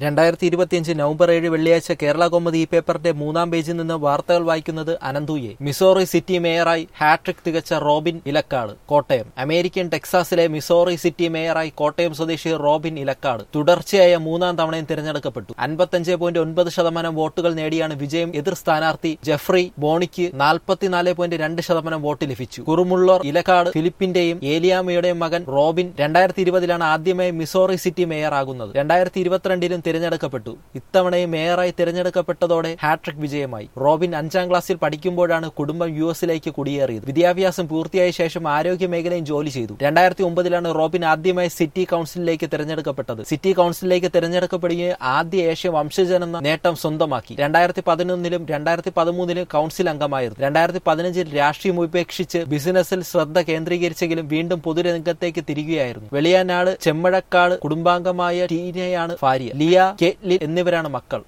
രണ്ടായിരത്തി ഇരുപത്തിയഞ്ച് നവംബർ ഏഴ് വെള്ളിയാഴ്ച കേരള കോമതി ഈ പേപ്പറിന്റെ മൂന്നാം പേജിൽ നിന്ന് വാർത്തകൾ വായിക്കുന്നത് അനന്തുയെ മിസോറി സിറ്റി മേയറായി ഹാട്രിക് തികച്ച റോബിൻ ഇലക്കാട് കോട്ടയം അമേരിക്കൻ ടെക്സാസിലെ മിസോറി സിറ്റി മേയറായി കോട്ടയം സ്വദേശി റോബിൻ ഇലക്കാട് തുടർച്ചയായ മൂന്നാം തവണയും തിരഞ്ഞെടുക്കപ്പെട്ടു അൻപത്തഞ്ച് പോയിന്റ് ഒൻപത് ശതമാനം വോട്ടുകൾ നേടിയാണ് വിജയം എതിർ സ്ഥാനാർത്ഥി ജെഫ്രി ബോണിക്ക് നാൽപ്പത്തിനാല് പോയിന്റ് രണ്ട് ശതമാനം വോട്ട് ലഭിച്ചു കുറുമുള്ളോർ ഇലക്കാട് ഫിലിപ്പിന്റെയും ഏലിയാമയുടെയും മകൻ റോബിൻ രണ്ടായിരത്തി ഇരുപതിലാണ് ആദ്യമായി മിസോറി സിറ്റി മേയറാകുന്നത് രണ്ടായിരത്തി ഇരുപത്തിരണ്ടിലും തിരഞ്ഞെടുക്കപ്പെട്ടു ഇത്തവണയും മേയറായി തിരഞ്ഞെടുക്കപ്പെട്ടതോടെ ഹാട്രിക് വിജയമായി റോബിൻ അഞ്ചാം ക്ലാസ്സിൽ പഠിക്കുമ്പോഴാണ് കുടുംബം യു എസിലേക്ക് കുടിയേറിയത് വിദ്യാഭ്യാസം പൂർത്തിയായ ശേഷം ആരോഗ്യ മേഖലയും ജോലി ചെയ്തു രണ്ടായിരത്തി ഒമ്പതിലാണ് റോബിൻ ആദ്യമായി സിറ്റി കൌൺസിലിലേക്ക് തിരഞ്ഞെടുക്കപ്പെട്ടത് സിറ്റി കൌൺസിലിലേക്ക് തിരഞ്ഞെടുക്കപ്പെടുകയും ആദ്യ ഏഷ്യ വംശജൻ എന്ന നേട്ടം സ്വന്തമാക്കി രണ്ടായിരത്തി പതിനൊന്നിലും രണ്ടായിരത്തി പതിമൂന്നിലും കൌൺസിൽ അംഗമായിരുന്നു രണ്ടായിരത്തി പതിനഞ്ചിൽ രാഷ്ട്രീയം ഉപേക്ഷിച്ച് ബിസിനസ്സിൽ ശ്രദ്ധ കേന്ദ്രീകരിച്ചെങ്കിലും വീണ്ടും പൊതുരംഗത്തേക്ക് തിരികുകയായിരുന്നു വെളിയാനാട് ചെമ്മഴക്കാട് കുടുംബാംഗമായ ടീനയാണ് ഭാര്യ ലിയ കെറ്റ്ലിൻ എന്നിവരാണ് മക്കൾ